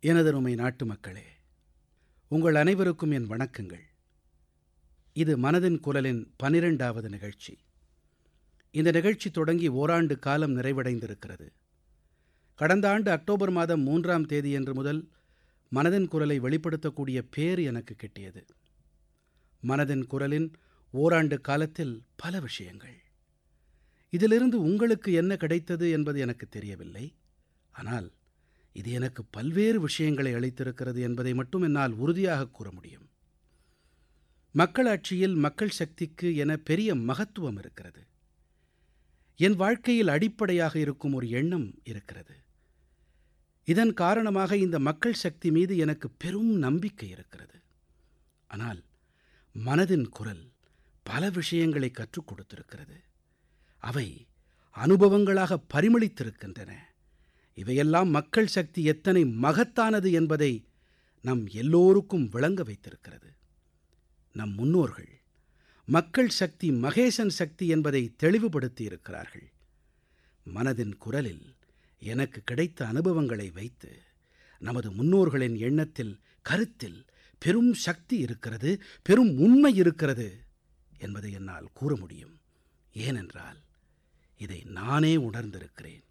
எனதருமை நாட்டுமக்களே உங்கள் அனைவருக்கும் என் வணக்கங்கள் இது மனதின் குரலின் 12வது நிகழ்ச்சி இந்த நிகழ்ச்சி தொடங்கி ஓராண்டு காலம் நிறைவடைந்திருக்கிறது கடந்த ஆண்டு அக்டோபர் மாதம் 3ஆம் தேதியன்று முதல் மனதின் குரலை வெளிப்படுத்தக்கூடிய பேறு எனக்கு கிட்டியது மனதின் குரலின் ஓராண்டு காலத்தில் பல விஷயங்கள் இதிலிருந்து உங்களுக்கு என்ன கிடைத்தது என்பது எனக்கு தெரியவில்லை ஆனால் இது எனக்கு பல்வேறு விஷயங்களை அளித்திருக்கிறது என்பதை மட்டும் என்னால் உறுதியாகக் கூற முடியும் மக்களாட்சியில் மக்கள் சக்திக்கு என பெரிய மகத்துவம் இருக்கிறது என் வாழ்க்கையில் அடிப்படையாக இருக்கும் ஒரு எண்ணம் இருக்கிறது இதன் காரணமாக இந்த மக்கள் சக்தி மீது எனக்கு பெரும் நம்பிக்கை இருக்கிறது ஆனால் மனதின் குரல் பல விஷயங்களை கற்றுக் கொடுத்திருக்கிறது அவை அனுபவங்களாக பரிமளித்திருக்கின்றன இவையெல்லாம் மக்கள் சக்தி எத்தனை மகத்தானது என்பதை நம் எல்லோருக்கும் விளங்க வைத்திருக்கிறது நம் முன்னோர்கள் மக்கள் சக்தி மகேசன் சக்தி என்பதை தெளிவுபடுத்தி இருக்கிறார்கள் மனதின் குரலில் எனக்கு கிடைத்த அனுபவங்களை வைத்து நமது முன்னோர்களின் எண்ணத்தில் கருத்தில் பெரும் சக்தி இருக்கிறது பெரும் உண்மை இருக்கிறது என்பதை என்னால் கூற முடியும் ஏனென்றால் இதை நானே உணர்ந்திருக்கிறேன்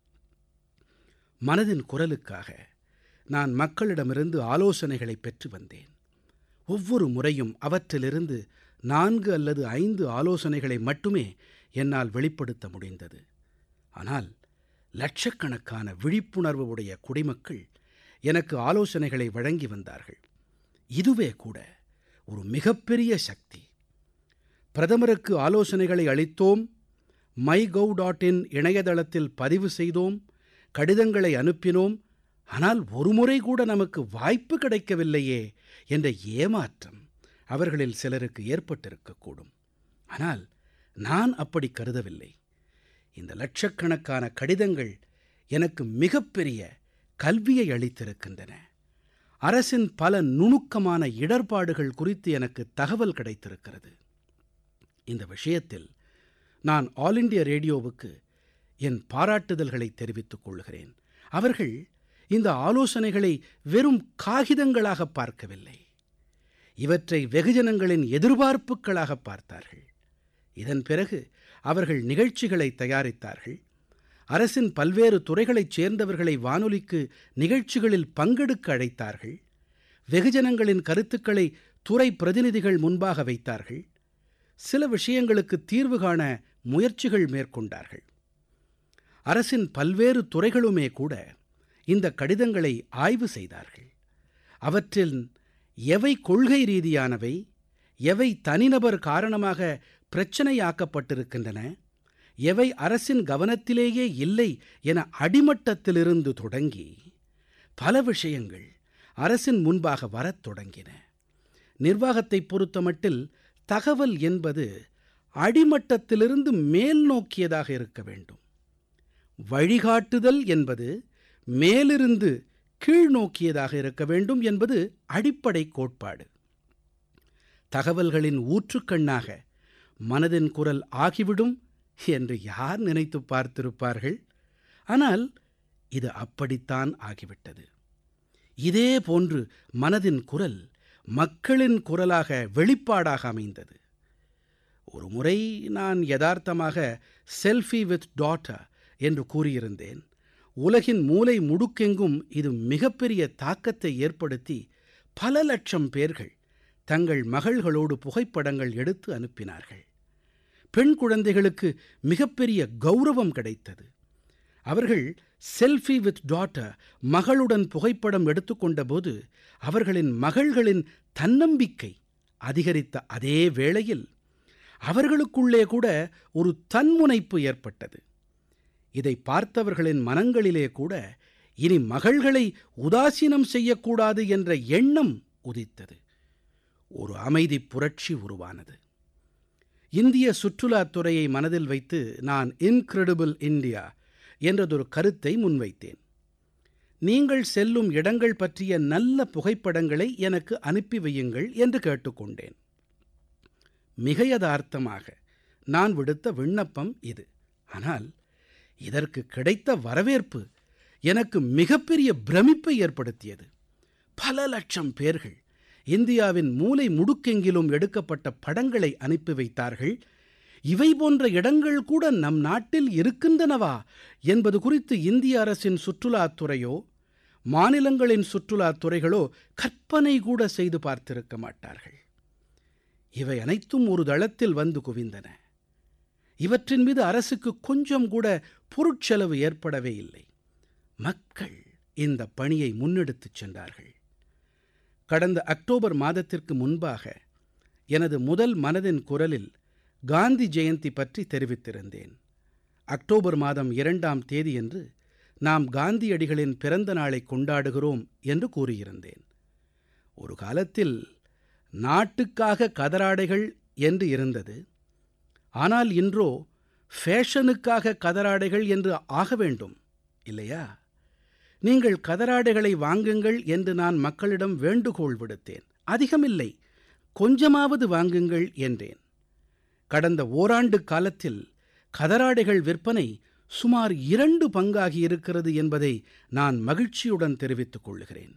மனதின் குரலுக்காக நான் மக்களிடமிருந்து ஆலோசனைகளை பெற்று வந்தேன் ஒவ்வொரு முறையும் அவற்றிலிருந்து நான்கு அல்லது ஐந்து ஆலோசனைகளை மட்டுமே என்னால் வெளிப்படுத்த முடிந்தது ஆனால் லட்சக்கணக்கான விழிப்புணர்வு உடைய குடிமக்கள் எனக்கு ஆலோசனைகளை வழங்கி வந்தார்கள் இதுவே கூட ஒரு மிகப்பெரிய சக்தி பிரதமருக்கு ஆலோசனைகளை அளித்தோம் மைகவ் டாட் இன் இணையதளத்தில் பதிவு செய்தோம் கடிதங்களை அனுப்பினோம் ஆனால் ஒருமுறை கூட நமக்கு வாய்ப்பு கிடைக்கவில்லையே என்ற ஏமாற்றம் அவர்களில் சிலருக்கு ஏற்பட்டிருக்கக்கூடும் ஆனால் நான் அப்படி கருதவில்லை இந்த லட்சக்கணக்கான கடிதங்கள் எனக்கு மிகப்பெரிய கல்வியை அளித்திருக்கின்றன அரசின் பல நுணுக்கமான இடர்பாடுகள் குறித்து எனக்கு தகவல் கிடைத்திருக்கிறது இந்த விஷயத்தில் நான் ஆல் இண்டியா ரேடியோவுக்கு என் பாராட்டுதல்களை தெரிவித்துக் கொள்கிறேன் அவர்கள் இந்த ஆலோசனைகளை வெறும் காகிதங்களாக பார்க்கவில்லை இவற்றை வெகுஜனங்களின் எதிர்பார்ப்புக்களாக பார்த்தார்கள் இதன் பிறகு அவர்கள் நிகழ்ச்சிகளை தயாரித்தார்கள் அரசின் பல்வேறு துறைகளைச் சேர்ந்தவர்களை வானொலிக்கு நிகழ்ச்சிகளில் பங்கெடுக்க அழைத்தார்கள் வெகுஜனங்களின் கருத்துக்களை துறை பிரதிநிதிகள் முன்பாக வைத்தார்கள் சில விஷயங்களுக்கு தீர்வு காண முயற்சிகள் மேற்கொண்டார்கள் அரசின் பல்வேறு துறைகளுமே கூட இந்த கடிதங்களை ஆய்வு செய்தார்கள் அவற்றில் எவை கொள்கை ரீதியானவை எவை தனிநபர் காரணமாக பிரச்சனையாக்கப்பட்டிருக்கின்றன எவை அரசின் கவனத்திலேயே இல்லை என அடிமட்டத்திலிருந்து தொடங்கி பல விஷயங்கள் அரசின் முன்பாக வரத் தொடங்கின நிர்வாகத்தைப் பொறுத்தமட்டில் தகவல் என்பது அடிமட்டத்திலிருந்து மேல் நோக்கியதாக இருக்க வேண்டும் வழிகாட்டுதல் என்பது மேலிருந்து கீழ் நோக்கியதாக இருக்க வேண்டும் என்பது அடிப்படை கோட்பாடு தகவல்களின் ஊற்றுக்கண்ணாக மனதின் குரல் ஆகிவிடும் என்று யார் நினைத்து பார்த்திருப்பார்கள் ஆனால் இது அப்படித்தான் ஆகிவிட்டது இதே போன்று மனதின் குரல் மக்களின் குரலாக வெளிப்பாடாக அமைந்தது ஒரு முறை நான் யதார்த்தமாக செல்ஃபி வித் டாட்டர் என்று கூறியிருந்தேன் உலகின் மூலை முடுக்கெங்கும் இது மிகப்பெரிய தாக்கத்தை ஏற்படுத்தி பல லட்சம் பேர்கள் தங்கள் மகள்களோடு புகைப்படங்கள் எடுத்து அனுப்பினார்கள் பெண் குழந்தைகளுக்கு மிகப்பெரிய கௌரவம் கிடைத்தது அவர்கள் செல்ஃபி வித் டாட்டர் மகளுடன் புகைப்படம் எடுத்துக்கொண்ட போது அவர்களின் மகள்களின் தன்னம்பிக்கை அதிகரித்த அதே வேளையில் அவர்களுக்குள்ளே கூட ஒரு தன்முனைப்பு ஏற்பட்டது இதை பார்த்தவர்களின் மனங்களிலே கூட இனி மகள்களை உதாசீனம் செய்யக்கூடாது என்ற எண்ணம் உதித்தது ஒரு அமைதிப் புரட்சி உருவானது இந்திய சுற்றுலாத் துறையை மனதில் வைத்து நான் இன்கிரெடிபிள் இந்தியா என்றதொரு கருத்தை முன்வைத்தேன் நீங்கள் செல்லும் இடங்கள் பற்றிய நல்ல புகைப்படங்களை எனக்கு அனுப்பி வையுங்கள் என்று கேட்டுக்கொண்டேன் மிக யதார்த்தமாக நான் விடுத்த விண்ணப்பம் இது ஆனால் இதற்கு கிடைத்த வரவேற்பு எனக்கு மிகப்பெரிய பிரமிப்பை ஏற்படுத்தியது பல லட்சம் பேர்கள் இந்தியாவின் மூலை முடுக்கெங்கிலும் எடுக்கப்பட்ட படங்களை அனுப்பி வைத்தார்கள் இவை போன்ற இடங்கள் கூட நம் நாட்டில் இருக்கின்றனவா என்பது குறித்து இந்திய அரசின் சுற்றுலாத்துறையோ மாநிலங்களின் சுற்றுலாத்துறைகளோ கற்பனை கூட செய்து பார்த்திருக்க மாட்டார்கள் இவை அனைத்தும் ஒரு தளத்தில் வந்து குவிந்தன இவற்றின் மீது அரசுக்கு கொஞ்சம் கூட பொருட்செலவு ஏற்படவே இல்லை மக்கள் இந்த பணியை முன்னெடுத்துச் சென்றார்கள் கடந்த அக்டோபர் மாதத்திற்கு முன்பாக எனது முதல் மனதின் குரலில் காந்தி ஜெயந்தி பற்றி தெரிவித்திருந்தேன் அக்டோபர் மாதம் இரண்டாம் தேதியன்று நாம் காந்தியடிகளின் பிறந்த நாளை கொண்டாடுகிறோம் என்று கூறியிருந்தேன் ஒரு காலத்தில் நாட்டுக்காக கதராடைகள் என்று இருந்தது ஆனால் இன்றோ ஃபேஷனுக்காக கதராடைகள் என்று ஆக வேண்டும் இல்லையா நீங்கள் கதராடைகளை வாங்குங்கள் என்று நான் மக்களிடம் வேண்டுகோள் விடுத்தேன் அதிகமில்லை கொஞ்சமாவது வாங்குங்கள் என்றேன் கடந்த ஓராண்டு காலத்தில் கதராடைகள் விற்பனை சுமார் இரண்டு பங்காகி இருக்கிறது என்பதை நான் மகிழ்ச்சியுடன் தெரிவித்துக் கொள்கிறேன்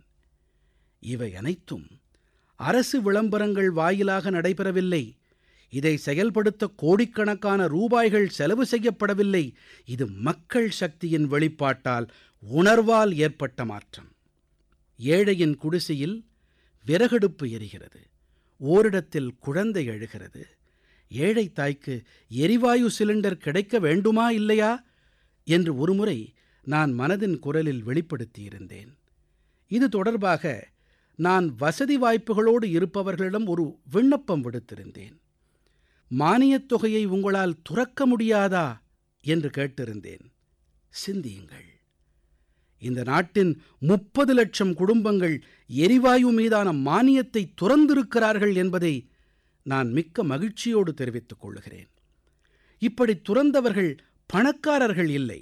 இவை அனைத்தும் அரசு விளம்பரங்கள் வாயிலாக நடைபெறவில்லை இதை செயல்படுத்த கோடிக்கணக்கான ரூபாய்கள் செலவு செய்யப்படவில்லை இது மக்கள் சக்தியின் வெளிப்பாட்டால் உணர்வால் ஏற்பட்ட மாற்றம் ஏழையின் குடிசையில் விறகடுப்பு எரிகிறது ஓரிடத்தில் குழந்தை எழுகிறது ஏழை தாய்க்கு எரிவாயு சிலிண்டர் கிடைக்க வேண்டுமா இல்லையா என்று ஒருமுறை நான் மனதின் குரலில் வெளிப்படுத்தியிருந்தேன் இது தொடர்பாக நான் வசதி வாய்ப்புகளோடு இருப்பவர்களிடம் ஒரு விண்ணப்பம் விடுத்திருந்தேன் மானியத் தொகையை உங்களால் துறக்க முடியாதா என்று கேட்டிருந்தேன் சிந்தியுங்கள் இந்த நாட்டின் முப்பது லட்சம் குடும்பங்கள் எரிவாயு மீதான மானியத்தை துறந்திருக்கிறார்கள் என்பதை நான் மிக்க மகிழ்ச்சியோடு தெரிவித்துக் கொள்கிறேன் இப்படி துறந்தவர்கள் பணக்காரர்கள் இல்லை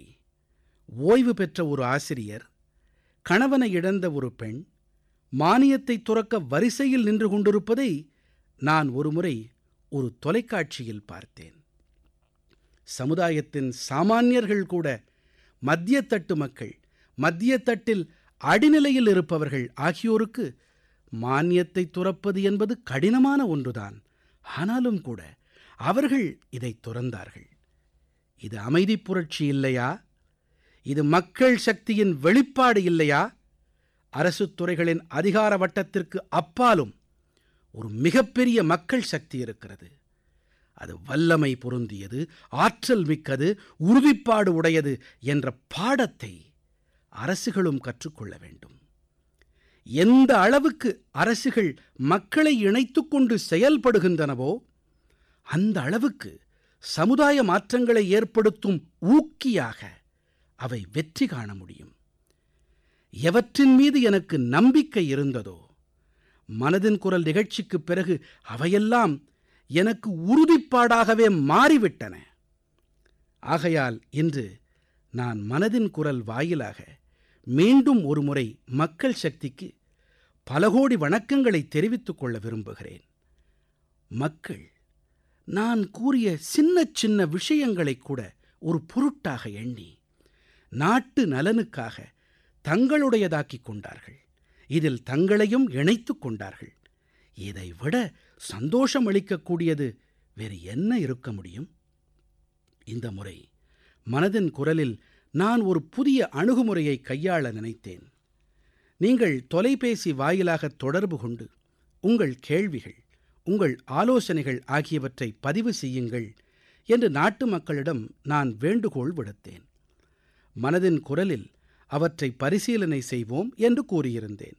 ஓய்வு பெற்ற ஒரு ஆசிரியர் கணவனை இழந்த ஒரு பெண் மானியத்தை துறக்க வரிசையில் நின்று கொண்டிருப்பதை நான் ஒருமுறை ஒரு தொலைக்காட்சியில் பார்த்தேன் சமுதாயத்தின் சாமானியர்கள் கூட மத்தியத்தட்டு மக்கள் மத்தியத்தட்டில் அடிநிலையில் இருப்பவர்கள் ஆகியோருக்கு மானியத்தை துறப்பது என்பது கடினமான ஒன்றுதான் ஆனாலும் கூட அவர்கள் இதை துறந்தார்கள் இது அமைதிப் புரட்சி இல்லையா இது மக்கள் சக்தியின் வெளிப்பாடு இல்லையா அரசுத் துறைகளின் அதிகார வட்டத்திற்கு அப்பாலும் ஒரு மிகப்பெரிய மக்கள் சக்தி இருக்கிறது அது வல்லமை பொருந்தியது ஆற்றல் மிக்கது உறுதிப்பாடு உடையது என்ற பாடத்தை அரசுகளும் கற்றுக்கொள்ள வேண்டும் எந்த அளவுக்கு அரசுகள் மக்களை இணைத்துக் கொண்டு செயல்படுகின்றனவோ அந்த அளவுக்கு சமுதாய மாற்றங்களை ஏற்படுத்தும் ஊக்கியாக அவை வெற்றி காண முடியும் எவற்றின் மீது எனக்கு நம்பிக்கை இருந்ததோ மனதின் குரல் நிகழ்ச்சிக்குப் பிறகு அவையெல்லாம் எனக்கு உறுதிப்பாடாகவே மாறிவிட்டன ஆகையால் இன்று நான் மனதின் குரல் வாயிலாக மீண்டும் ஒருமுறை மக்கள் சக்திக்கு பல கோடி வணக்கங்களை தெரிவித்துக் கொள்ள விரும்புகிறேன் மக்கள் நான் கூறிய சின்ன சின்ன விஷயங்களைக் கூட ஒரு பொருட்டாக எண்ணி நாட்டு நலனுக்காக தங்களுடையதாக்கிக் கொண்டார்கள் இதில் தங்களையும் இணைத்துக் கொண்டார்கள் இதைவிட சந்தோஷம் அளிக்கக்கூடியது வேறு என்ன இருக்க முடியும் இந்த முறை மனதின் குரலில் நான் ஒரு புதிய அணுகுமுறையை கையாள நினைத்தேன் நீங்கள் தொலைபேசி வாயிலாக தொடர்பு கொண்டு உங்கள் கேள்விகள் உங்கள் ஆலோசனைகள் ஆகியவற்றை பதிவு செய்யுங்கள் என்று நாட்டு மக்களிடம் நான் வேண்டுகோள் விடுத்தேன் மனதின் குரலில் அவற்றை பரிசீலனை செய்வோம் என்று கூறியிருந்தேன்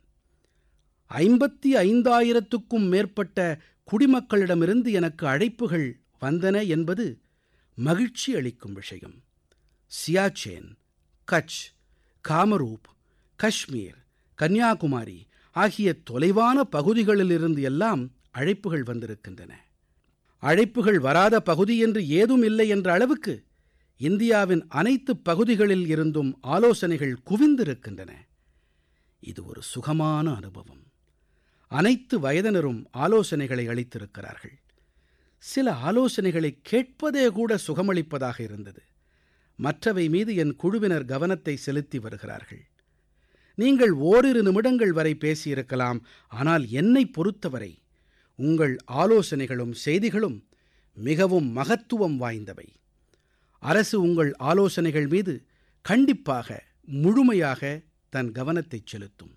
ஐம்பத்தி ஐந்தாயிரத்துக்கும் மேற்பட்ட குடிமக்களிடமிருந்து எனக்கு அழைப்புகள் வந்தன என்பது மகிழ்ச்சி அளிக்கும் விஷயம் சியாச்சேன் கட்ச் காமரூப் காஷ்மீர் கன்னியாகுமாரி ஆகிய தொலைவான பகுதிகளிலிருந்து எல்லாம் அழைப்புகள் வந்திருக்கின்றன அழைப்புகள் வராத பகுதி என்று ஏதும் இல்லை என்ற அளவுக்கு இந்தியாவின் அனைத்து பகுதிகளில் இருந்தும் ஆலோசனைகள் குவிந்திருக்கின்றன இது ஒரு சுகமான அனுபவம் அனைத்து வயதினரும் ஆலோசனைகளை அளித்திருக்கிறார்கள் சில ஆலோசனைகளை கேட்பதே கூட சுகமளிப்பதாக இருந்தது மற்றவை மீது என் குழுவினர் கவனத்தை செலுத்தி வருகிறார்கள் நீங்கள் ஓரிரு நிமிடங்கள் வரை பேசியிருக்கலாம் ஆனால் என்னைப் பொறுத்தவரை உங்கள் ஆலோசனைகளும் செய்திகளும் மிகவும் மகத்துவம் வாய்ந்தவை அரசு உங்கள் ஆலோசனைகள் மீது கண்டிப்பாக முழுமையாக தன் கவனத்தைச் செலுத்தும்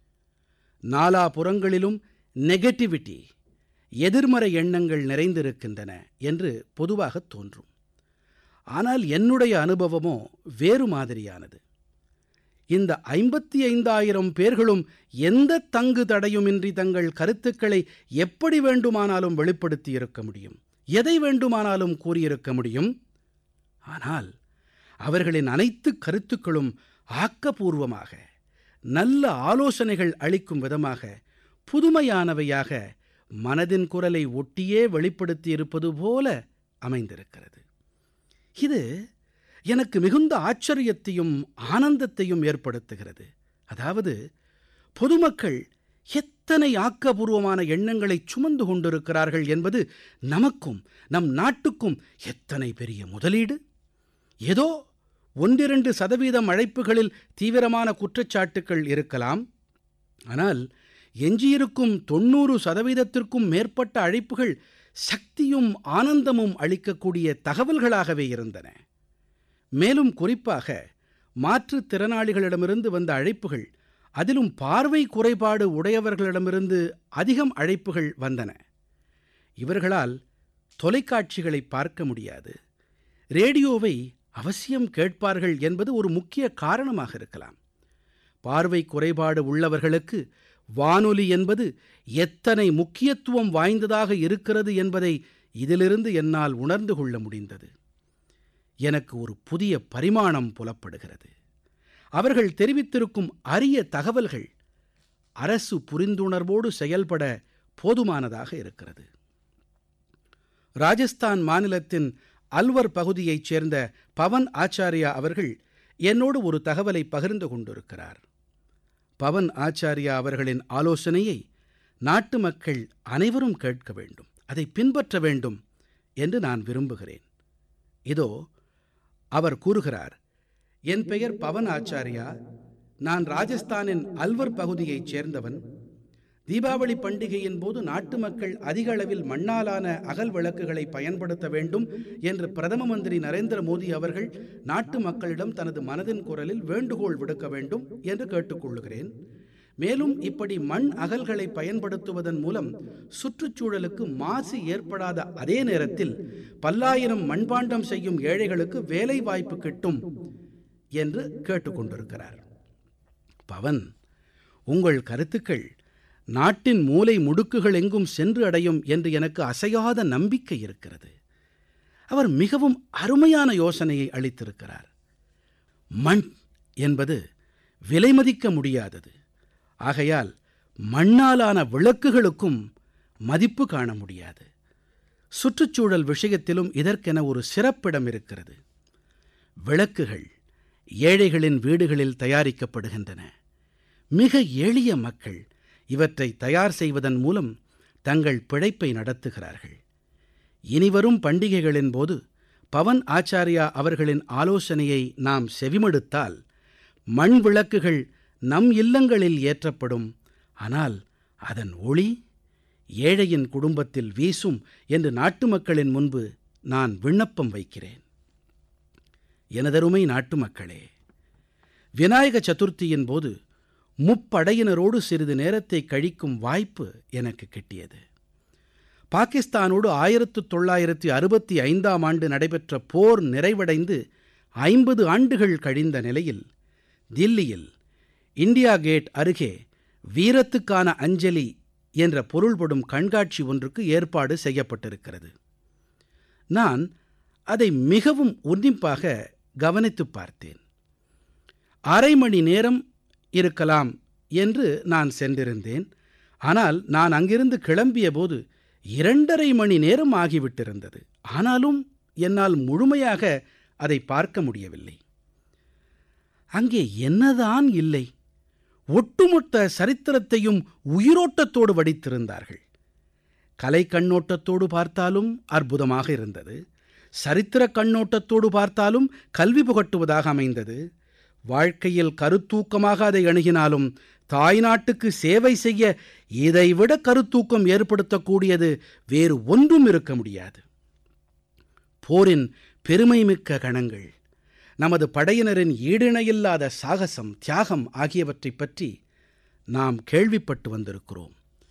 நாலாபுறங்களிலும் நெகட்டிவிட்டி எதிர்மறை எண்ணங்கள் நிறைந்திருக்கின்றன என்று பொதுவாகத் தோன்றும் ஆனால் என்னுடைய அனுபவமோ வேறு மாதிரியானது இந்த ஐம்பத்தி ஐந்தாயிரம் பேர்களும் எந்த தங்கு தடையுமின்றி தங்கள் கருத்துக்களை எப்படி வேண்டுமானாலும் வெளிப்படுத்தி இருக்க முடியும் எதை வேண்டுமானாலும் கூறியிருக்க முடியும் ஆனால் அவர்களின் அனைத்து கருத்துக்களும் ஆக்கப்பூர்வமாக நல்ல ஆலோசனைகள் அளிக்கும் விதமாக புதுமையானவையாக மனதின் குரலை ஒட்டியே வெளிப்படுத்தியிருப்பது போல அமைந்திருக்கிறது இது எனக்கு மிகுந்த ஆச்சரியத்தையும் ஆனந்தத்தையும் ஏற்படுத்துகிறது அதாவது பொதுமக்கள் எத்தனை ஆக்கபூர்வமான எண்ணங்களை சுமந்து கொண்டிருக்கிறார்கள் என்பது நமக்கும் நம் நாட்டுக்கும் எத்தனை பெரிய முதலீடு ஏதோ ஒன்றிரண்டு சதவீதம் அழைப்புகளில் தீவிரமான குற்றச்சாட்டுக்கள் இருக்கலாம் ஆனால் எஞ்சியிருக்கும் தொண்ணூறு சதவீதத்திற்கும் மேற்பட்ட அழைப்புகள் சக்தியும் ஆனந்தமும் அளிக்கக்கூடிய தகவல்களாகவே இருந்தன மேலும் குறிப்பாக மாற்றுத் திறனாளிகளிடமிருந்து வந்த அழைப்புகள் அதிலும் பார்வை குறைபாடு உடையவர்களிடமிருந்து அதிகம் அழைப்புகள் வந்தன இவர்களால் தொலைக்காட்சிகளை பார்க்க முடியாது ரேடியோவை அவசியம் கேட்பார்கள் என்பது ஒரு முக்கிய காரணமாக இருக்கலாம் பார்வை குறைபாடு உள்ளவர்களுக்கு வானொலி என்பது எத்தனை முக்கியத்துவம் வாய்ந்ததாக இருக்கிறது என்பதை இதிலிருந்து என்னால் உணர்ந்து கொள்ள முடிந்தது எனக்கு ஒரு புதிய பரிமாணம் புலப்படுகிறது அவர்கள் தெரிவித்திருக்கும் அரிய தகவல்கள் அரசு புரிந்துணர்வோடு செயல்பட போதுமானதாக இருக்கிறது ராஜஸ்தான் மாநிலத்தின் அல்வர் பகுதியைச் சேர்ந்த பவன் ஆச்சாரியா அவர்கள் என்னோடு ஒரு தகவலை பகிர்ந்து கொண்டிருக்கிறார் பவன் ஆச்சாரியா அவர்களின் ஆலோசனையை நாட்டு மக்கள் அனைவரும் கேட்க வேண்டும் அதை பின்பற்ற வேண்டும் என்று நான் விரும்புகிறேன் இதோ அவர் கூறுகிறார் என் பெயர் பவன் ஆச்சாரியா நான் ராஜஸ்தானின் அல்வர் பகுதியைச் சேர்ந்தவன் தீபாவளி பண்டிகையின் போது நாட்டு மக்கள் அதிக அளவில் மண்ணாலான அகல் விளக்குகளை பயன்படுத்த வேண்டும் என்று பிரதம மந்திரி நரேந்திர மோடி அவர்கள் நாட்டு மக்களிடம் தனது மனதின் குரலில் வேண்டுகோள் விடுக்க வேண்டும் என்று கேட்டுக்கொள்கிறேன் மேலும் இப்படி மண் அகல்களை பயன்படுத்துவதன் மூலம் சுற்றுச்சூழலுக்கு மாசு ஏற்படாத அதே நேரத்தில் பல்லாயிரம் மண்பாண்டம் செய்யும் ஏழைகளுக்கு வேலை வாய்ப்பு கிட்டும் என்று கேட்டுக்கொண்டிருக்கிறார் பவன் உங்கள் கருத்துக்கள் நாட்டின் மூலை முடுக்குகள் எங்கும் சென்று அடையும் என்று எனக்கு அசையாத நம்பிக்கை இருக்கிறது அவர் மிகவும் அருமையான யோசனையை அளித்திருக்கிறார் மண் என்பது விலைமதிக்க முடியாதது ஆகையால் மண்ணாலான விளக்குகளுக்கும் மதிப்பு காண முடியாது சுற்றுச்சூழல் விஷயத்திலும் இதற்கென ஒரு சிறப்பிடம் இருக்கிறது விளக்குகள் ஏழைகளின் வீடுகளில் தயாரிக்கப்படுகின்றன மிக எளிய மக்கள் இவற்றை தயார் செய்வதன் மூலம் தங்கள் பிழைப்பை நடத்துகிறார்கள் இனிவரும் பண்டிகைகளின் போது பவன் ஆச்சாரியா அவர்களின் ஆலோசனையை நாம் செவிமடுத்தால் மண் விளக்குகள் நம் இல்லங்களில் ஏற்றப்படும் ஆனால் அதன் ஒளி ஏழையின் குடும்பத்தில் வீசும் என்று நாட்டு மக்களின் முன்பு நான் விண்ணப்பம் வைக்கிறேன் எனதருமை நாட்டு மக்களே விநாயக சதுர்த்தியின் போது முப்படையினரோடு சிறிது நேரத்தை கழிக்கும் வாய்ப்பு எனக்கு கிட்டியது பாகிஸ்தானோடு ஆயிரத்து தொள்ளாயிரத்தி அறுபத்தி ஐந்தாம் ஆண்டு நடைபெற்ற போர் நிறைவடைந்து ஐம்பது ஆண்டுகள் கழிந்த நிலையில் தில்லியில் இண்டியா கேட் அருகே வீரத்துக்கான அஞ்சலி என்ற பொருள்படும் கண்காட்சி ஒன்றுக்கு ஏற்பாடு செய்யப்பட்டிருக்கிறது நான் அதை மிகவும் உன்னிப்பாக கவனித்துப் பார்த்தேன் அரை மணி நேரம் இருக்கலாம் என்று நான் சென்றிருந்தேன் ஆனால் நான் அங்கிருந்து கிளம்பிய போது இரண்டரை மணி நேரம் ஆகிவிட்டிருந்தது ஆனாலும் என்னால் முழுமையாக அதை பார்க்க முடியவில்லை அங்கே என்னதான் இல்லை ஒட்டுமொத்த சரித்திரத்தையும் உயிரோட்டத்தோடு வடித்திருந்தார்கள் கலை கண்ணோட்டத்தோடு பார்த்தாலும் அற்புதமாக இருந்தது சரித்திர கண்ணோட்டத்தோடு பார்த்தாலும் கல்வி புகட்டுவதாக அமைந்தது வாழ்க்கையில் கருத்தூக்கமாக அதை அணுகினாலும் தாய்நாட்டுக்கு சேவை செய்ய இதைவிட கருத்தூக்கம் ஏற்படுத்தக்கூடியது வேறு ஒன்றும் இருக்க முடியாது போரின் பெருமைமிக்க கணங்கள் நமது படையினரின் ஈடிணையில்லாத சாகசம் தியாகம் ஆகியவற்றைப் பற்றி நாம் கேள்விப்பட்டு வந்திருக்கிறோம்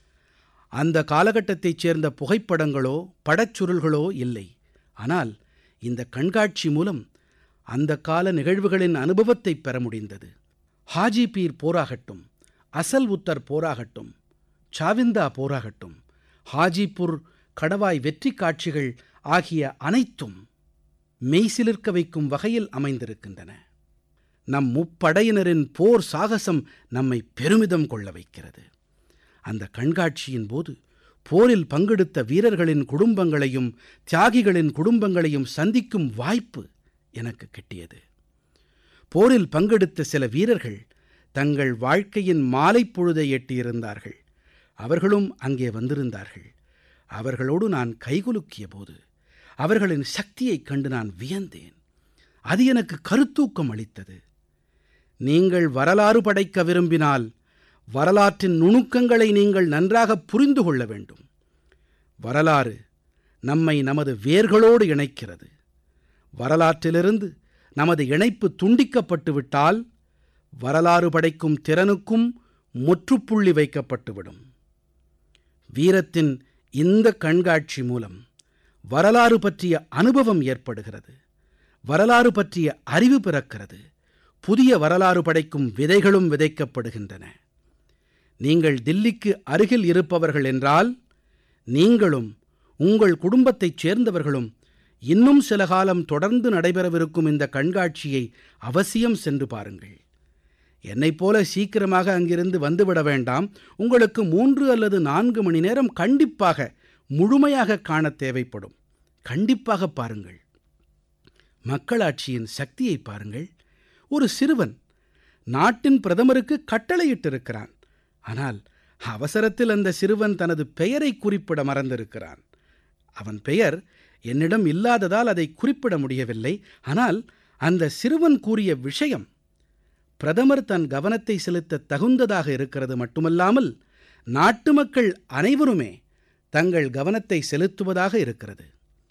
அந்த காலகட்டத்தைச் சேர்ந்த புகைப்படங்களோ படச்சுருள்களோ இல்லை ஆனால் இந்த கண்காட்சி மூலம் அந்த கால நிகழ்வுகளின் அனுபவத்தை பெற முடிந்தது ஹாஜிபீர் போராகட்டும் அசல் உத்தர் போராகட்டும் சாவிந்தா போராகட்டும் ஹாஜிபுர் கடவாய் வெற்றி காட்சிகள் ஆகிய அனைத்தும் மெய்சிலிர்க்க வைக்கும் வகையில் அமைந்திருக்கின்றன நம் முப்படையினரின் போர் சாகசம் நம்மை பெருமிதம் கொள்ள வைக்கிறது அந்த கண்காட்சியின் போது போரில் பங்கெடுத்த வீரர்களின் குடும்பங்களையும் தியாகிகளின் குடும்பங்களையும் சந்திக்கும் வாய்ப்பு எனக்கு கிட்டியது போரில் பங்கெடுத்த சில வீரர்கள் தங்கள் வாழ்க்கையின் மாலைப் பொழுதை எட்டியிருந்தார்கள் அவர்களும் அங்கே வந்திருந்தார்கள் அவர்களோடு நான் கைகுலுக்கிய போது அவர்களின் சக்தியைக் கண்டு நான் வியந்தேன் அது எனக்கு கருத்தூக்கம் அளித்தது நீங்கள் வரலாறு படைக்க விரும்பினால் வரலாற்றின் நுணுக்கங்களை நீங்கள் நன்றாக புரிந்து கொள்ள வேண்டும் வரலாறு நம்மை நமது வேர்களோடு இணைக்கிறது வரலாற்றிலிருந்து நமது இணைப்பு துண்டிக்கப்பட்டு விட்டால் வரலாறு படைக்கும் திறனுக்கும் முற்றுப்புள்ளி வைக்கப்பட்டுவிடும் வீரத்தின் இந்த கண்காட்சி மூலம் வரலாறு பற்றிய அனுபவம் ஏற்படுகிறது வரலாறு பற்றிய அறிவு பிறக்கிறது புதிய வரலாறு படைக்கும் விதைகளும் விதைக்கப்படுகின்றன நீங்கள் தில்லிக்கு அருகில் இருப்பவர்கள் என்றால் நீங்களும் உங்கள் குடும்பத்தைச் சேர்ந்தவர்களும் இன்னும் சில காலம் தொடர்ந்து நடைபெறவிருக்கும் இந்த கண்காட்சியை அவசியம் சென்று பாருங்கள் என்னைப் போல சீக்கிரமாக அங்கிருந்து வந்துவிட வேண்டாம் உங்களுக்கு மூன்று அல்லது நான்கு மணி நேரம் கண்டிப்பாக முழுமையாக காணத் தேவைப்படும் கண்டிப்பாக பாருங்கள் மக்களாட்சியின் சக்தியை பாருங்கள் ஒரு சிறுவன் நாட்டின் பிரதமருக்கு கட்டளையிட்டிருக்கிறான் ஆனால் அவசரத்தில் அந்த சிறுவன் தனது பெயரை குறிப்பிட மறந்திருக்கிறான் அவன் பெயர் என்னிடம் இல்லாததால் அதை குறிப்பிட முடியவில்லை ஆனால் அந்த சிறுவன் கூறிய விஷயம் பிரதமர் தன் கவனத்தை செலுத்த தகுந்ததாக இருக்கிறது மட்டுமல்லாமல் நாட்டு மக்கள் அனைவருமே தங்கள் கவனத்தை செலுத்துவதாக இருக்கிறது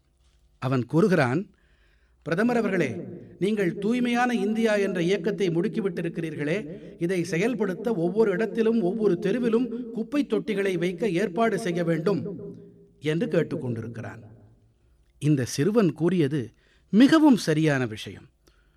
அவன் கூறுகிறான் பிரதமர் அவர்களே நீங்கள் தூய்மையான இந்தியா என்ற இயக்கத்தை முடுக்கிவிட்டிருக்கிறீர்களே இதை செயல்படுத்த ஒவ்வொரு இடத்திலும் ஒவ்வொரு தெருவிலும் குப்பை தொட்டிகளை வைக்க ஏற்பாடு செய்ய வேண்டும் என்று கேட்டுக்கொண்டிருக்கிறான் இந்த சிறுவன் கூறியது மிகவும் சரியான விஷயம்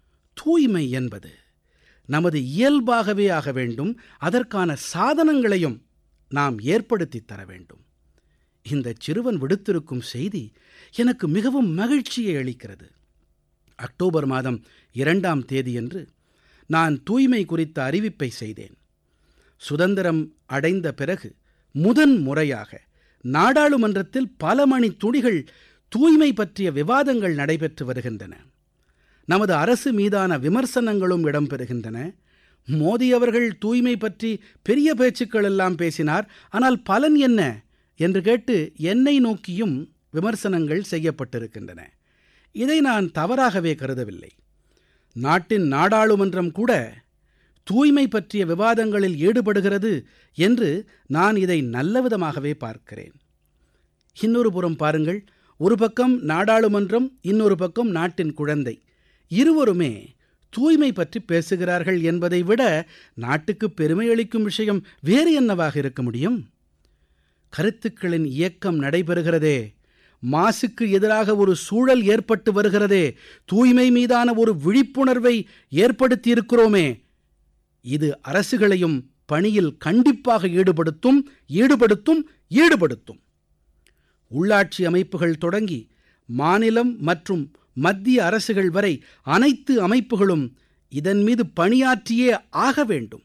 தூய்மை என்பது நமது இயல்பாகவே ஆக வேண்டும் அதற்கான சாதனங்களையும் நாம் ஏற்படுத்தித் தர வேண்டும் இந்த சிறுவன் விடுத்திருக்கும் செய்தி எனக்கு மிகவும் மகிழ்ச்சியை அளிக்கிறது அக்டோபர் மாதம் இரண்டாம் தேதியன்று நான் தூய்மை குறித்த அறிவிப்பை செய்தேன் சுதந்திரம் அடைந்த பிறகு முதன் முறையாக நாடாளுமன்றத்தில் பல மணி துணிகள் தூய்மை பற்றிய விவாதங்கள் நடைபெற்று வருகின்றன நமது அரசு மீதான விமர்சனங்களும் இடம்பெறுகின்றன மோடி அவர்கள் தூய்மை பற்றி பெரிய பேச்சுக்கள் எல்லாம் பேசினார் ஆனால் பலன் என்ன என்று கேட்டு என்னை நோக்கியும் விமர்சனங்கள் செய்யப்பட்டிருக்கின்றன இதை நான் தவறாகவே கருதவில்லை நாட்டின் நாடாளுமன்றம் கூட தூய்மை பற்றிய விவாதங்களில் ஈடுபடுகிறது என்று நான் இதை நல்லவிதமாகவே பார்க்கிறேன் இன்னொரு புறம் பாருங்கள் ஒரு பக்கம் நாடாளுமன்றம் இன்னொரு பக்கம் நாட்டின் குழந்தை இருவருமே தூய்மை பற்றி பேசுகிறார்கள் என்பதை விட நாட்டுக்கு பெருமை அளிக்கும் விஷயம் வேறு என்னவாக இருக்க முடியும் கருத்துக்களின் இயக்கம் நடைபெறுகிறதே மாசுக்கு எதிராக ஒரு சூழல் ஏற்பட்டு வருகிறதே தூய்மை மீதான ஒரு விழிப்புணர்வை ஏற்படுத்தி இருக்கிறோமே இது அரசுகளையும் பணியில் கண்டிப்பாக ஈடுபடுத்தும் ஈடுபடுத்தும் ஈடுபடுத்தும் உள்ளாட்சி அமைப்புகள் தொடங்கி மாநிலம் மற்றும் மத்திய அரசுகள் வரை அனைத்து அமைப்புகளும் இதன் மீது பணியாற்றியே ஆக வேண்டும்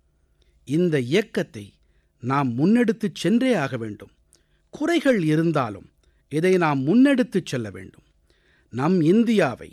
இந்த இயக்கத்தை நாம் முன்னெடுத்துச் சென்றே ஆக வேண்டும் குறைகள் இருந்தாலும் இதை நாம் முன்னெடுத்துச் செல்ல வேண்டும் நம் இந்தியாவை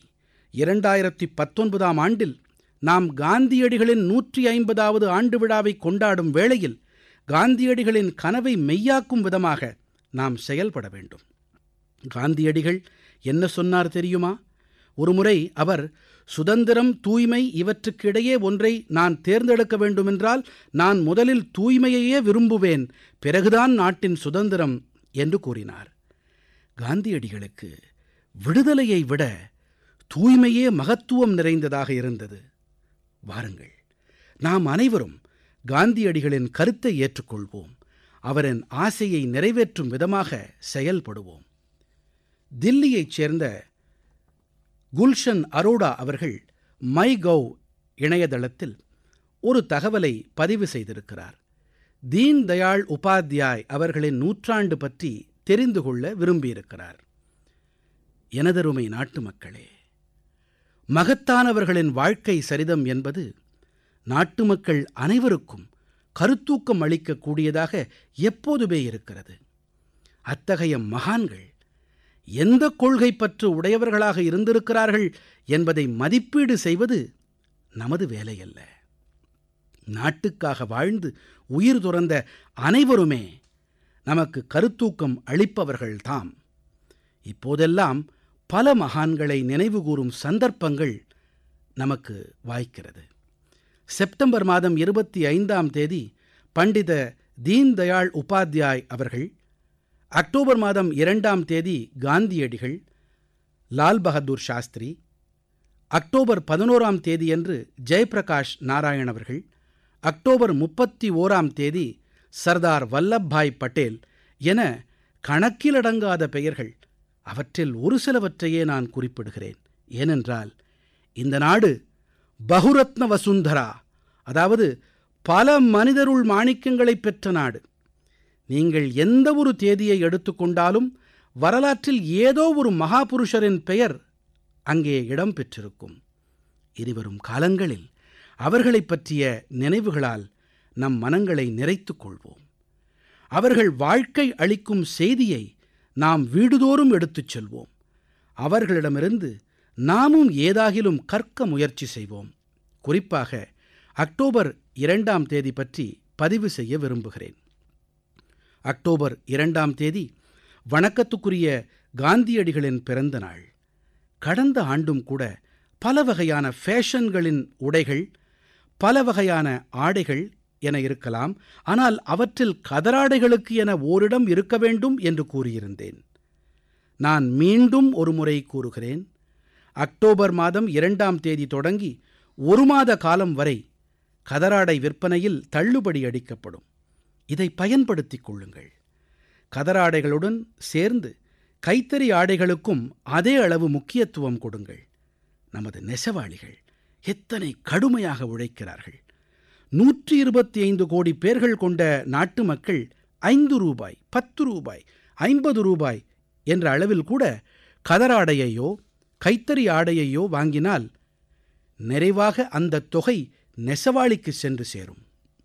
2019ஆம் ஆண்டில் நாம் காந்தியடிகளின் நூற்றி ஐம்பதாவது ஆண்டு விழாவை கொண்டாடும் வேளையில் காந்தியடிகளின் கனவை மெய்யாக்கும் விதமாக நாம் செயல்பட வேண்டும் காந்தியடிகள் என்ன சொன்னார் தெரியுமா ஒருமுறை அவர் சுதந்திரம் தூய்மை இவற்றுக்கு இடையே ஒன்றை நான் தேர்ந்தெடுக்க வேண்டுமென்றால் நான் முதலில் தூய்மையையே விரும்புவேன் பிறகுதான் நாட்டின் சுதந்திரம் என்று கூறினார் காந்தியடிகளுக்கு விடுதலையை விட தூய்மையே மகத்துவம் நிறைந்ததாக இருந்தது வாருங்கள் நாம் அனைவரும் காந்தியடிகளின் கருத்தை ஏற்றுக்கொள்வோம் அவரின் ஆசையை நிறைவேற்றும் விதமாக செயல்படுவோம் தில்லியைச் சேர்ந்த குல்ஷன் அரோடா அவர்கள் மை கவ் இணையதளத்தில் ஒரு தகவலை பதிவு செய்திருக்கிறார் தீன் தயாள் உபாத்யாய் அவர்களின் நூற்றாண்டு பற்றி தெரிந்து கொள்ள விரும்பியிருக்கிறார் எனதருமை நாட்டு மக்களே மகத்தானவர்களின் வாழ்க்கை சரிதம் என்பது நாட்டு மக்கள் அனைவருக்கும் கருத்தூக்கம் அளிக்கக்கூடியதாக எப்போதுமே இருக்கிறது அத்தகைய மகான்கள் எந்த கொள்கை பற்று உடையவர்களாக இருந்திருக்கிறார்கள் என்பதை மதிப்பீடு செய்வது நமது வேலையல்ல நாட்டுக்காக வாழ்ந்து உயிர் துறந்த அனைவருமே நமக்கு கருத்தூக்கம் அளிப்பவர்கள்தாம் இப்போதெல்லாம் பல மகான்களை நினைவுகூரும் சந்தர்ப்பங்கள் நமக்கு வாய்க்கிறது செப்டம்பர் மாதம் இருபத்தி ஐந்தாம் தேதி பண்டித தீன் தயாள் உபாத்யாய் அவர்கள் அக்டோபர் மாதம் இரண்டாம் தேதி காந்தியடிகள் லால் பகதூர் சாஸ்திரி அக்டோபர் பதினோராம் தேதியன்று ஜெயப்பிரகாஷ் நாராயண் அவர்கள் அக்டோபர் முப்பத்தி ஓராம் தேதி சர்தார் வல்லப்பாய் பட்டேல் என கணக்கிலடங்காத பெயர்கள் அவற்றில் ஒரு சிலவற்றையே நான் குறிப்பிடுகிறேன் ஏனென்றால் இந்த நாடு பகுரத்ன வசுந்தரா அதாவது பல மனிதருள் மாணிக்கங்களைப் பெற்ற நாடு நீங்கள் எந்த ஒரு தேதியை எடுத்துக்கொண்டாலும் வரலாற்றில் ஏதோ ஒரு மகாபுருஷரின் பெயர் அங்கே இடம் பெற்றிருக்கும் இனிவரும் காலங்களில் அவர்களைப் பற்றிய நினைவுகளால் நம் மனங்களை நிறைத்துக் கொள்வோம் அவர்கள் வாழ்க்கை அளிக்கும் செய்தியை நாம் வீடுதோறும் எடுத்துச் செல்வோம் அவர்களிடமிருந்து நாமும் ஏதாகிலும் கற்க முயற்சி செய்வோம் குறிப்பாக அக்டோபர் இரண்டாம் தேதி பற்றி பதிவு செய்ய விரும்புகிறேன் அக்டோபர் இரண்டாம் தேதி வணக்கத்துக்குரிய காந்தியடிகளின் பிறந்த நாள் கடந்த ஆண்டும் கூட பல வகையான ஃபேஷன்களின் உடைகள் பல வகையான ஆடைகள் என இருக்கலாம் ஆனால் அவற்றில் கதராடைகளுக்கு என ஓரிடம் இருக்க வேண்டும் என்று கூறியிருந்தேன் நான் மீண்டும் ஒரு முறை கூறுகிறேன் அக்டோபர் மாதம் இரண்டாம் தேதி தொடங்கி ஒரு மாத காலம் வரை கதராடை விற்பனையில் தள்ளுபடி அளிக்கப்படும் இதை பயன்படுத்திக் கொள்ளுங்கள் கதராடைகளுடன் சேர்ந்து கைத்தறி ஆடைகளுக்கும் அதே அளவு முக்கியத்துவம் கொடுங்கள் நமது நெசவாளிகள் எத்தனை கடுமையாக உழைக்கிறார்கள் நூற்றி இருபத்தி ஐந்து கோடி பேர்கள் கொண்ட நாட்டு மக்கள் ஐந்து ரூபாய் பத்து ரூபாய் ஐம்பது ரூபாய் என்ற அளவில் கூட கதராடையையோ கைத்தறி ஆடையையோ வாங்கினால் நிறைவாக அந்த தொகை நெசவாளிக்கு சென்று சேரும்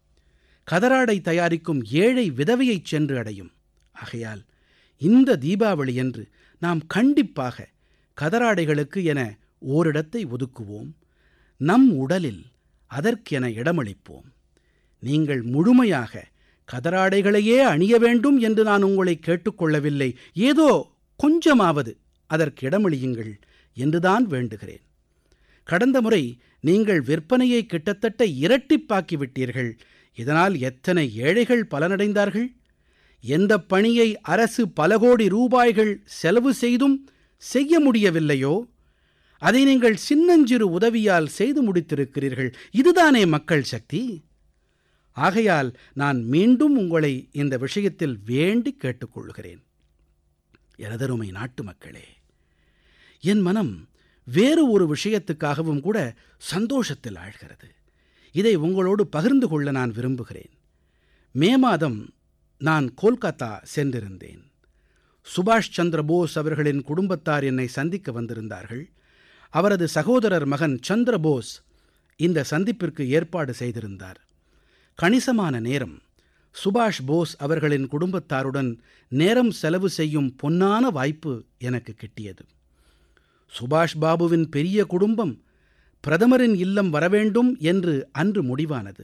கதராடை தயாரிக்கும் ஏழை விதவையைச் சென்று அடையும் ஆகையால் இந்த தீபாவளியன்று நாம் கண்டிப்பாக கதராடைகளுக்கு என ஓரிடத்தை ஒதுக்குவோம் நம் உடலில் அதற்கென இடமளிப்போம் நீங்கள் முழுமையாக கதராடைகளையே அணிய வேண்டும் என்று நான் உங்களை கேட்டுக்கொள்ளவில்லை ஏதோ கொஞ்சமாவது அதற்கு இடமளியுங்கள் என்றுதான் வேண்டுகிறேன் கடந்த முறை நீங்கள் விற்பனையை கிட்டத்தட்ட இரட்டிப்பாக்கி விட்டீர்கள் இதனால் எத்தனை ஏழைகள் பலனடைந்தார்கள் எந்த பணியை அரசு பல கோடி ரூபாய்கள் செலவு செய்தும் செய்ய முடியவில்லையோ அதை நீங்கள் சின்னஞ்சிறு உதவியால் செய்து முடித்திருக்கிறீர்கள் இதுதானே மக்கள் சக்தி ஆகையால் நான் மீண்டும் உங்களை இந்த விஷயத்தில் வேண்டி கேட்டுக்கொள்கிறேன் எனதருமை நாட்டு மக்களே என் மனம் வேறு ஒரு விஷயத்துக்காகவும் கூட சந்தோஷத்தில் ஆழ்கிறது இதை உங்களோடு பகிர்ந்து கொள்ள நான் விரும்புகிறேன் மே மாதம் நான் கோல்கத்தா சென்றிருந்தேன் சுபாஷ் சந்திர போஸ் அவர்களின் குடும்பத்தார் என்னை சந்திக்க வந்திருந்தார்கள் அவரது சகோதரர் மகன் சந்திர போஸ் இந்த சந்திப்பிற்கு ஏற்பாடு செய்திருந்தார் கணிசமான நேரம் சுபாஷ் போஸ் அவர்களின் குடும்பத்தாருடன் நேரம் செலவு செய்யும் பொன்னான வாய்ப்பு எனக்கு கிட்டியது சுபாஷ் பாபுவின் பெரிய குடும்பம் பிரதமரின் இல்லம் வரவேண்டும் என்று அன்று முடிவானது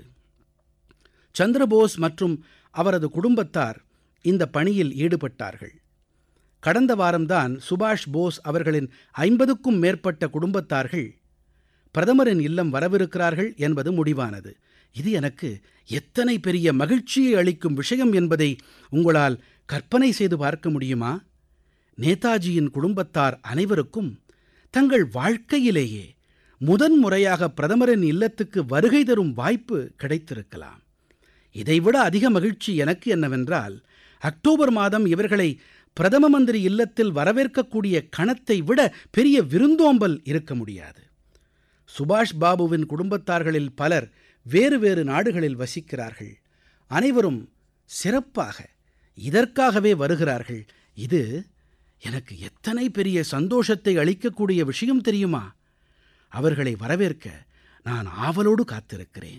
சந்திரபோஸ் மற்றும் அவரது குடும்பத்தார் இந்த பணியில் ஈடுபட்டார்கள் கடந்த வாரம்தான் சுபாஷ் போஸ் அவர்களின் ஐம்பதுக்கும் மேற்பட்ட குடும்பத்தார்கள் பிரதமரின் இல்லம் வரவிருக்கிறார்கள் என்பது முடிவானது இது எனக்கு எத்தனை பெரிய மகிழ்ச்சியை அளிக்கும் விஷயம் என்பதை உங்களால் கற்பனை செய்து பார்க்க முடியுமா நேதாஜியின் குடும்பத்தார் அனைவருக்கும் தங்கள் வாழ்க்கையிலேயே முதன்முறையாக பிரதமரின் இல்லத்துக்கு வருகை தரும் வாய்ப்பு கிடைத்திருக்கலாம் இதைவிட அதிக மகிழ்ச்சி எனக்கு என்னவென்றால் அக்டோபர் மாதம் இவர்களை பிரதம மந்திரி இல்லத்தில் வரவேற்கக்கூடிய கணத்தை விட பெரிய விருந்தோம்பல் இருக்க முடியாது சுபாஷ் பாபுவின் குடும்பத்தார்களில் பலர் வேறு வேறு நாடுகளில் வசிக்கிறார்கள் அனைவரும் சிறப்பாக இதற்காகவே வருகிறார்கள் இது எனக்கு எத்தனை பெரிய சந்தோஷத்தை அளிக்கக்கூடிய விஷயம் தெரியுமா அவர்களை வரவேற்க நான் ஆவலோடு காத்திருக்கிறேன்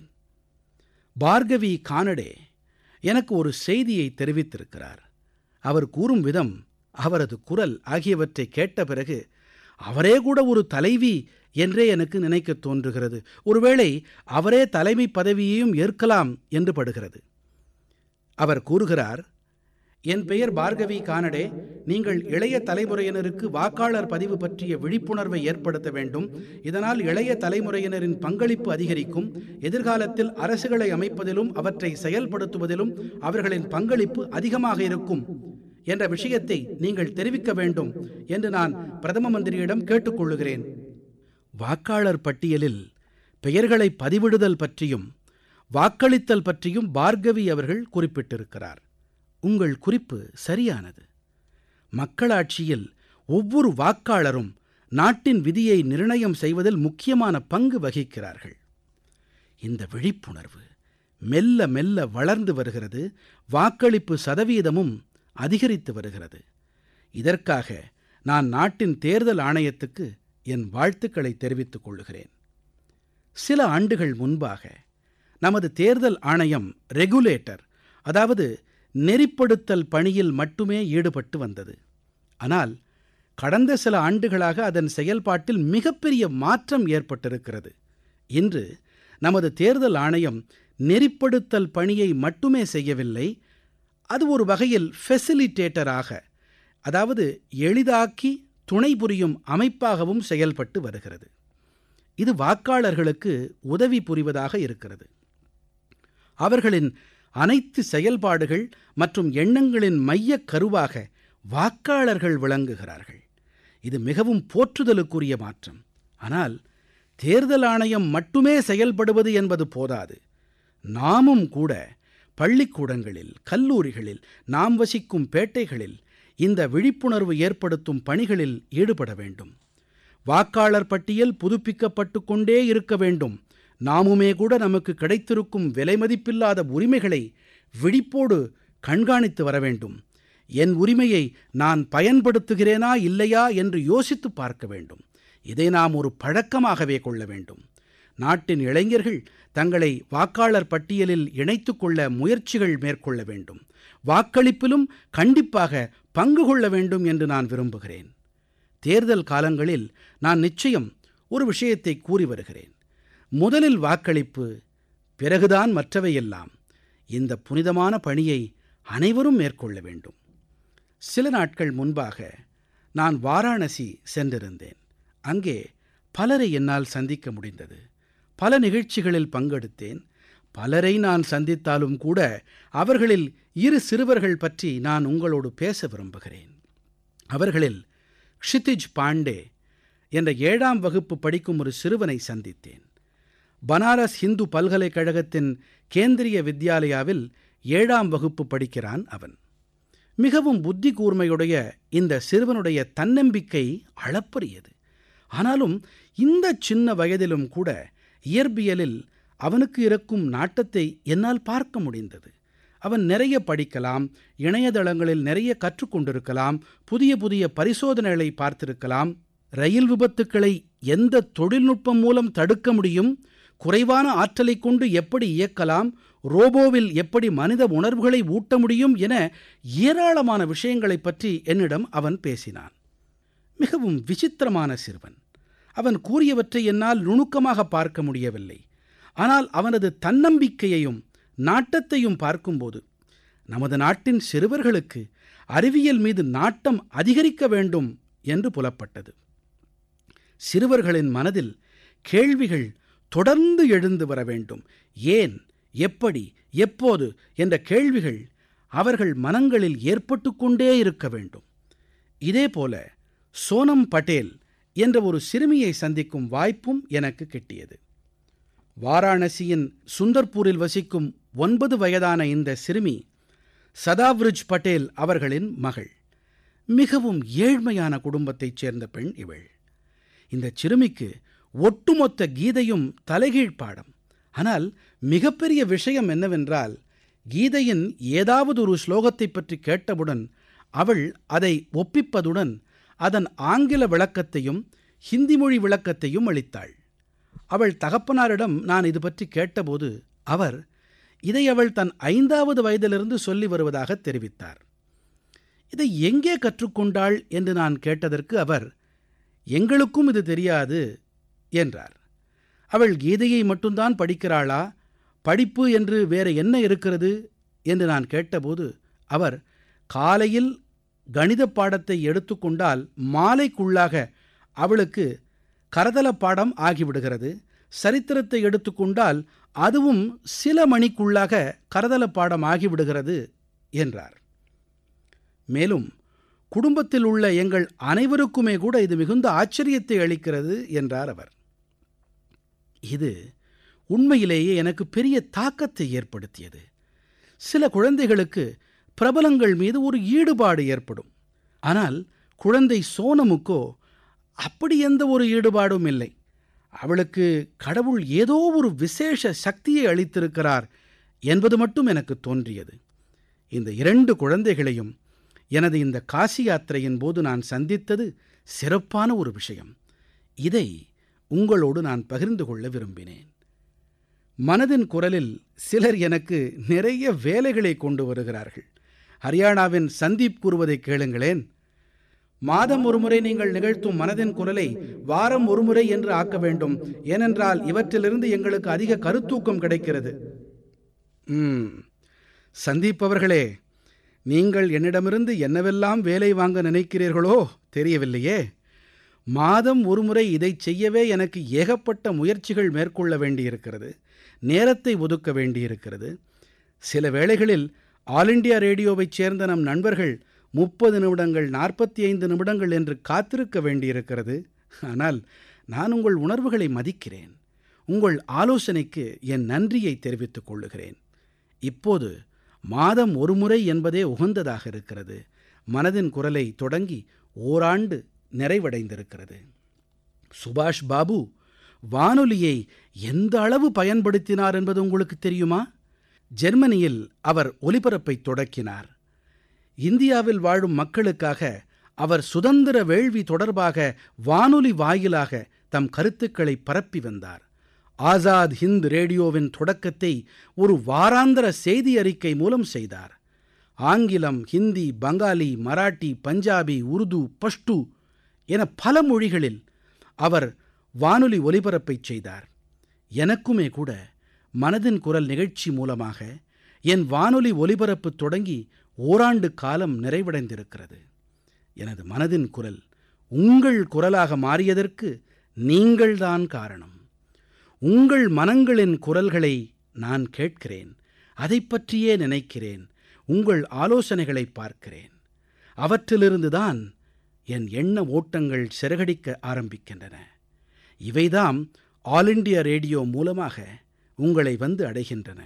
பார்கவி கானடே எனக்கு ஒரு செய்தியை தெரிவித்திருக்கிறார் அவர் கூறும் விதம் அவரது குரல் ஆகியவற்றை கேட்ட பிறகு அவரே கூட ஒரு தலைவி என்றே எனக்கு நினைக்கத் தோன்றுகிறது ஒருவேளை அவரே தலைமை பதவியையும் ஏற்கலாம் என்று படுகிறது அவர் கூறுகிறார் என் பெயர் பார்கவி கானடே நீங்கள் இளைய தலைமுறையினருக்கு வாக்காளர் பதிவு பற்றிய விழிப்புணர்வை ஏற்படுத்த வேண்டும் இதனால் இளைய தலைமுறையினரின் பங்களிப்பு அதிகரிக்கும் எதிர்காலத்தில் அரசுகளை அமைப்பதிலும் அவற்றை செயல்படுத்துவதிலும் அவர்களின் பங்களிப்பு அதிகமாக இருக்கும் என்ற விஷயத்தை நீங்கள் தெரிவிக்க வேண்டும் என்று நான் பிரதம மந்திரியிடம் கேட்டுக்கொள்ளுகிறேன் வாக்காளர் பட்டியலில் பெயர்களை பதிவிடுதல் பற்றியும் வாக்களித்தல் பற்றியும் பார்கவி அவர்கள் குறிப்பிட்டிருக்கிறார் உங்கள் குறிப்பு சரியானது மக்களாட்சியில் ஒவ்வொரு வாக்காளரும் நாட்டின் விதியை நிர்ணயம் செய்வதில் முக்கியமான பங்கு வகிக்கிறார்கள் இந்த விழிப்புணர்வு மெல்ல மெல்ல வளர்ந்து வருகிறது வாக்களிப்பு சதவீதமும் அதிகரித்து வருகிறது இதற்காக நான் நாட்டின் தேர்தல் ஆணையத்துக்கு என் வாழ்த்துக்களை தெரிவித்துக் கொள்கிறேன் சில ஆண்டுகள் முன்பாக நமது தேர்தல் ஆணையம் ரெகுலேட்டர் அதாவது நெறிப்படுத்தல் பணியில் மட்டுமே ஈடுபட்டு வந்தது ஆனால் கடந்த சில ஆண்டுகளாக அதன் செயல்பாட்டில் மிகப்பெரிய மாற்றம் ஏற்பட்டிருக்கிறது இன்று நமது தேர்தல் ஆணையம் நெறிப்படுத்தல் பணியை மட்டுமே செய்யவில்லை அது ஒரு வகையில் ஃபெசிலிட்டேட்டராக அதாவது எளிதாக்கி துணை புரியும் அமைப்பாகவும் செயல்பட்டு வருகிறது இது வாக்காளர்களுக்கு உதவி புரிவதாக இருக்கிறது அவர்களின் அனைத்து செயல்பாடுகள் மற்றும் எண்ணங்களின் மையக் கருவாக வாக்காளர்கள் விளங்குகிறார்கள் இது மிகவும் போற்றுதலுக்குரிய மாற்றம் ஆனால் தேர்தல் ஆணையம் மட்டுமே செயல்படுவது என்பது போதாது நாமும் கூட பள்ளிக்கூடங்களில் கல்லூரிகளில் நாம் வசிக்கும் பேட்டைகளில் இந்த விழிப்புணர்வு ஏற்படுத்தும் பணிகளில் ஈடுபட வேண்டும் வாக்காளர் பட்டியல் புதுப்பிக்கப்பட்டு கொண்டே இருக்க வேண்டும் நாமுமே கூட நமக்கு கிடைத்திருக்கும் விலைமதிப்பில்லாத உரிமைகளை விழிப்போடு கண்காணித்து வர வேண்டும் என் உரிமையை நான் பயன்படுத்துகிறேனா இல்லையா என்று யோசித்து பார்க்க வேண்டும் இதை நாம் ஒரு பழக்கமாகவே கொள்ள வேண்டும் நாட்டின் இளைஞர்கள் தங்களை வாக்காளர் பட்டியலில் இணைத்துக் கொள்ள முயற்சிகள் மேற்கொள்ள வேண்டும் வாக்களிப்பிலும் கண்டிப்பாக பங்கு கொள்ள வேண்டும் என்று நான் விரும்புகிறேன் தேர்தல் காலங்களில் நான் நிச்சயம் ஒரு விஷயத்தை கூறி வருகிறேன் முதலில் வாக்களிப்பு பிறகுதான் மற்றவையெல்லாம் இந்த புனிதமான பணியை அனைவரும் மேற்கொள்ள வேண்டும் சில நாட்கள் முன்பாக நான் வாராணசி சென்றிருந்தேன் அங்கே பலரை என்னால் சந்திக்க முடிந்தது பல நிகழ்ச்சிகளில் பங்கெடுத்தேன் பலரை நான் சந்தித்தாலும் கூட அவர்களில் இரு சிறுவர்கள் பற்றி நான் உங்களோடு பேச விரும்புகிறேன் அவர்களில் க்ஷிதிஜ் பாண்டே என்ற ஏழாம் வகுப்பு படிக்கும் ஒரு சிறுவனை சந்தித்தேன் பனாரஸ் ஹிந்து பல்கலைக்கழகத்தின் கேந்திரிய வித்யாலயாவில் ஏழாம் வகுப்பு படிக்கிறான் அவன் மிகவும் புத்தி கூர்மையுடைய இந்த சிறுவனுடைய தன்னம்பிக்கை அளப்பரியது ஆனாலும் இந்த சின்ன வயதிலும் கூட இயற்பியலில் அவனுக்கு இருக்கும் நாட்டத்தை என்னால் பார்க்க முடிந்தது அவன் நிறைய படிக்கலாம் இணையதளங்களில் நிறைய கற்றுக்கொண்டிருக்கலாம் புதிய புதிய பரிசோதனைகளை பார்த்திருக்கலாம் ரயில் விபத்துக்களை எந்த தொழில்நுட்பம் மூலம் தடுக்க முடியும் குறைவான ஆற்றலைக் கொண்டு எப்படி இயக்கலாம் ரோபோவில் எப்படி மனித உணர்வுகளை ஊட்ட முடியும் என ஏராளமான விஷயங்களைப் பற்றி என்னிடம் அவன் பேசினான் மிகவும் விசித்திரமான சிறுவன் அவன் கூறியவற்றை என்னால் நுணுக்கமாக பார்க்க முடியவில்லை ஆனால் அவனது தன்னம்பிக்கையையும் நாட்டத்தையும் பார்க்கும்போது நமது நாட்டின் சிறுவர்களுக்கு அறிவியல் மீது நாட்டம் அதிகரிக்க வேண்டும் என்று புலப்பட்டது சிறுவர்களின் மனதில் கேள்விகள் தொடர்ந்து எழுந்து வர வேண்டும் ஏன் எப்படி எப்போது என்ற கேள்விகள் அவர்கள் மனங்களில் ஏற்பட்டு கொண்டே இருக்க வேண்டும் இதேபோல சோனம் படேல் என்ற ஒரு சிறுமியை சந்திக்கும் வாய்ப்பும் எனக்கு கிட்டியது வாராணசியின் சுந்தர்பூரில் வசிக்கும் ஒன்பது வயதான இந்த சிறுமி சதாவ்ரிஜ் பட்டேல் அவர்களின் மகள் மிகவும் ஏழ்மையான குடும்பத்தைச் சேர்ந்த பெண் இவள் இந்த சிறுமிக்கு ஒட்டுமொத்த கீதையும் தலைகீழ் பாடம் ஆனால் மிகப்பெரிய விஷயம் என்னவென்றால் கீதையின் ஏதாவது ஒரு ஸ்லோகத்தைப் பற்றி கேட்டவுடன் அவள் அதை ஒப்பிப்பதுடன் அதன் ஆங்கில விளக்கத்தையும் ஹிந்தி மொழி விளக்கத்தையும் அளித்தாள் அவள் தகப்பனாரிடம் நான் இது பற்றி கேட்டபோது அவர் இதை அவள் தன் ஐந்தாவது வயதிலிருந்து சொல்லி வருவதாக தெரிவித்தார் இதை எங்கே கற்றுக்கொண்டாள் என்று நான் கேட்டதற்கு அவர் எங்களுக்கும் இது தெரியாது என்றார் அவள் கீதையை மட்டும்தான் படிக்கிறாளா படிப்பு என்று வேற என்ன இருக்கிறது என்று நான் கேட்டபோது அவர் காலையில் கணித பாடத்தை எடுத்துக்கொண்டால் மாலைக்குள்ளாக அவளுக்கு கரதல பாடம் ஆகிவிடுகிறது சரித்திரத்தை எடுத்துக்கொண்டால் அதுவும் சில மணிக்குள்ளாக கரதல பாடம் ஆகிவிடுகிறது என்றார் மேலும் குடும்பத்தில் உள்ள எங்கள் அனைவருக்குமே கூட இது மிகுந்த ஆச்சரியத்தை அளிக்கிறது என்றார் அவர் இது உண்மையிலேயே எனக்கு பெரிய தாக்கத்தை ஏற்படுத்தியது சில குழந்தைகளுக்கு பிரபலங்கள் மீது ஒரு ஈடுபாடு ஏற்படும் ஆனால் குழந்தை சோனமுக்கோ அப்படி எந்த ஒரு ஈடுபாடும் இல்லை அவளுக்கு கடவுள் ஏதோ ஒரு விசேஷ சக்தியை அளித்திருக்கிறார் என்பது மட்டும் எனக்கு தோன்றியது இந்த இரண்டு குழந்தைகளையும் எனது இந்த காசி யாத்திரையின் போது நான் சந்தித்தது சிறப்பான ஒரு விஷயம் இதை உங்களோடு நான் பகிர்ந்து கொள்ள விரும்பினேன் மனதின் குரலில் சிலர் எனக்கு நிறைய வேலைகளை கொண்டு வருகிறார்கள் ஹரியானாவின் சந்தீப் கூறுவதை கேளுங்களேன் மாதம் ஒருமுறை நீங்கள் நிகழ்த்தும் மனதின் குரலை வாரம் ஒருமுறை என்று ஆக்க வேண்டும் ஏனென்றால் இவற்றிலிருந்து எங்களுக்கு அதிக கருத்தூக்கம் கிடைக்கிறது ம் சந்தீப் அவர்களே நீங்கள் என்னிடமிருந்து என்னவெல்லாம் வேலை வாங்க நினைக்கிறீர்களோ தெரியவில்லையே மாதம் ஒருமுறை இதை செய்யவே எனக்கு ஏகப்பட்ட முயற்சிகள் மேற்கொள்ள வேண்டியிருக்கிறது நேரத்தை ஒதுக்க வேண்டியிருக்கிறது சில வேளைகளில் ஆல் இண்டியா ரேடியோவைச் சேர்ந்த நம் நண்பர்கள் முப்பது நிமிடங்கள் நாற்பத்தி ஐந்து நிமிடங்கள் என்று காத்திருக்க வேண்டியிருக்கிறது ஆனால் நான் உங்கள் உணர்வுகளை மதிக்கிறேன் உங்கள் ஆலோசனைக்கு என் நன்றியை தெரிவித்துக் கொள்ளுகிறேன் இப்போது மாதம் ஒரு முறை என்பதே உகந்ததாக இருக்கிறது மனதின் குரலை தொடங்கி ஓராண்டு நிறைவடைந்திருக்கிறது சுபாஷ் பாபு வானொலியை எந்த அளவு பயன்படுத்தினார் என்பது உங்களுக்கு தெரியுமா ஜெர்மனியில் அவர் ஒலிபரப்பை தொடக்கினார் இந்தியாவில் வாழும் மக்களுக்காக அவர் சுதந்திர வேள்வி தொடர்பாக வானொலி வாயிலாக தம் கருத்துக்களை பரப்பி வந்தார் ஆசாத் ஹிந்த் ரேடியோவின் தொடக்கத்தை ஒரு வாராந்திர செய்தி அறிக்கை மூலம் செய்தார் ஆங்கிலம் ஹிந்தி பங்காலி மராட்டி பஞ்சாபி உருது பஷ்டு என பல மொழிகளில் அவர் வானொலி ஒலிபரப்பைச் செய்தார் எனக்குமே கூட மனதின் குரல் நிகழ்ச்சி மூலமாக என் வானொலி ஒலிபரப்பு தொடங்கி ஓராண்டு காலம் நிறைவடைந்திருக்கிறது எனது மனதின் குரல் உங்கள் குரலாக மாறியதற்கு நீங்கள்தான் காரணம் உங்கள் மனங்களின் குரல்களை நான் கேட்கிறேன் அதைப் பற்றியே நினைக்கிறேன் உங்கள் ஆலோசனைகளை பார்க்கிறேன் அவற்றிலிருந்துதான் என் எண்ண ஓட்டங்கள் சிறகடிக்க ஆரம்பிக்கின்றன இவைதாம் ஆல் இண்டியா ரேடியோ மூலமாக உங்களை வந்து அடைகின்றன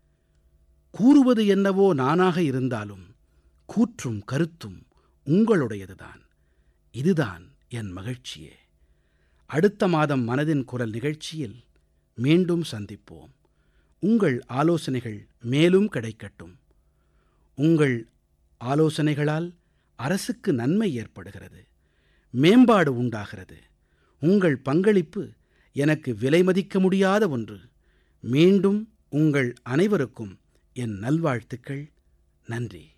கூறுவது என்னவோ நானாக இருந்தாலும் கூற்றும் கருத்தும் உங்களுடையதுதான் இதுதான் என் மகிழ்ச்சியே அடுத்த மாதம் மனதின் குரல் நிகழ்ச்சியில் மீண்டும் சந்திப்போம் உங்கள் ஆலோசனைகள் மேலும் கிடைக்கட்டும் உங்கள் ஆலோசனைகளால் அரசுக்கு நன்மை ஏற்படுகிறது மேம்பாடு உண்டாகிறது உங்கள் பங்களிப்பு எனக்கு விலைமதிக்க முடியாத ஒன்று மீண்டும் உங்கள் அனைவருக்கும் என் நல்வாழ்த்துக்கள் நன்றி